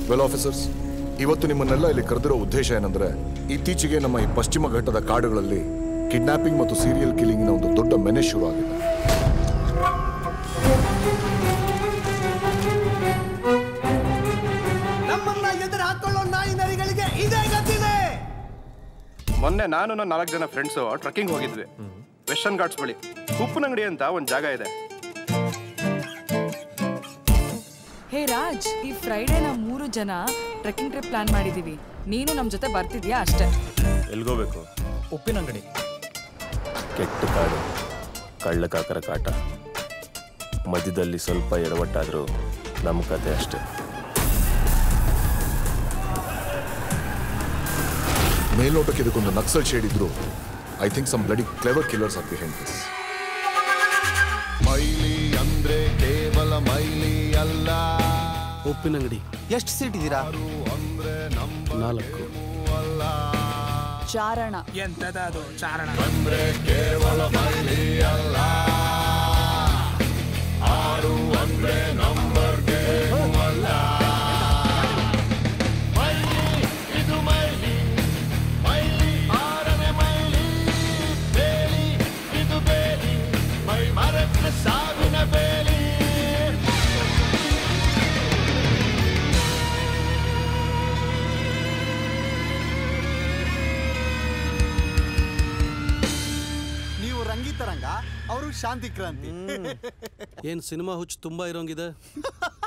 well officers ಇವತ್ತು ನಿಮ್ಮನ್ನೆಲ್ಲ ಇಲ್ಲಿ ಕರೆದಿರೋ ಉದ್ದೇಶ ಏನಂದ್ರೆ ಇತ್ತೀಚೆಗೆ ನಮ್ಮ ಈ ಪಶ್ಚಿಮ ಘಟ್ಟದ ಕಾಡುಗಳಲ್ಲಿ ಕಿಡ್ನಾಪಿಂಗ್ ಮತ್ತು ಸೀರಿಯಲ್ ಕಿಲ್ಲಿಂಗಿನ ಒಂದು ದೊಡ್ಡ ಮೆನೆ ಶುರು ಆಗಿದೆ ನಮ್ಮನ್ನ ಎದುರು ಹಾಕೊಳ್ಳೋ ನಾಯಿ ನರಿಗಳಿಗೆ ಇದೇ ಗತಿದೆ ಮೊನ್ನೆ ನಾನು ನನ್ನ ನಾಲ್ಕು ಜನ ಫ್ರೆಂಡ್ಸು ಟ್ರಕ್ಕಿಂಗ್ ಹೋಗಿದ್ವಿ ವೆಸ್ಟರ್ನ್ ಘಾಟ್ಸ್ ಬಳಿ ಉಪ್ಪಿನಂಗಡಿ ಅಂತ ಒಂದು ಜಾಗ ಇದೆ ಹೇ ರಾಜ್ ಈ ಫ್ರೈಡೇ ನಾವು ಮೂರು ಜನ ಟ್ರೆಕ್ಕಿಂಗ್ ಟ್ರಿಪ್ ಪ್ಲಾನ್ ಮಾಡಿದೀವಿ ನೀನು ನಮ್ಮ ಜೊತೆ ಬರ್ತಿದ್ಯಾ ಅಷ್ಟೇ ಎಲ್ಗೋಬೇಕು ಉಪ್ಪಿನಂಗಡಿ ಕೆಟ್ಟ ಕಾಡು ಕಳ್ಳ ಕಾಕರ ಕಾಟ ಮಧ್ಯದಲ್ಲಿ ಸ್ವಲ್ಪ ಎಡವಟ್ಟಾದರೂ ನಮ್ಮ ಕತೆ ಅಷ್ಟೇ ಮೇಲ್ನೋಟಕ್ಕೆ ಇದಕ್ಕೊಂದು ನಕ್ಸಲ್ ಶೇಡ್ ಇದ್ರು I think some bloody clever killers are behind this ಮೈಲಿ ಅಂದ್ರೆ ಕೇವಲ ಮೈಲಿ ಅಲ್ಲ ಉಪ್ಪಿನಂಗಡಿ ಎಷ್ಟು ಸೀಟ್ ಇದ್ದೀರಾ ನಾಲ್ಕು ಚಾರಣ ಎಂತದದು ಚಾರಣ ನೀವು ರಂಗಿತರಂಗ ಅವರು ಶಾಂತಿ ಕ್ರಾಂತಿ ಏನ್ ಸಿನಿಮಾ ಹುಚ್ಚು ತುಂಬಾ ಇರೋಂಗಿದೆ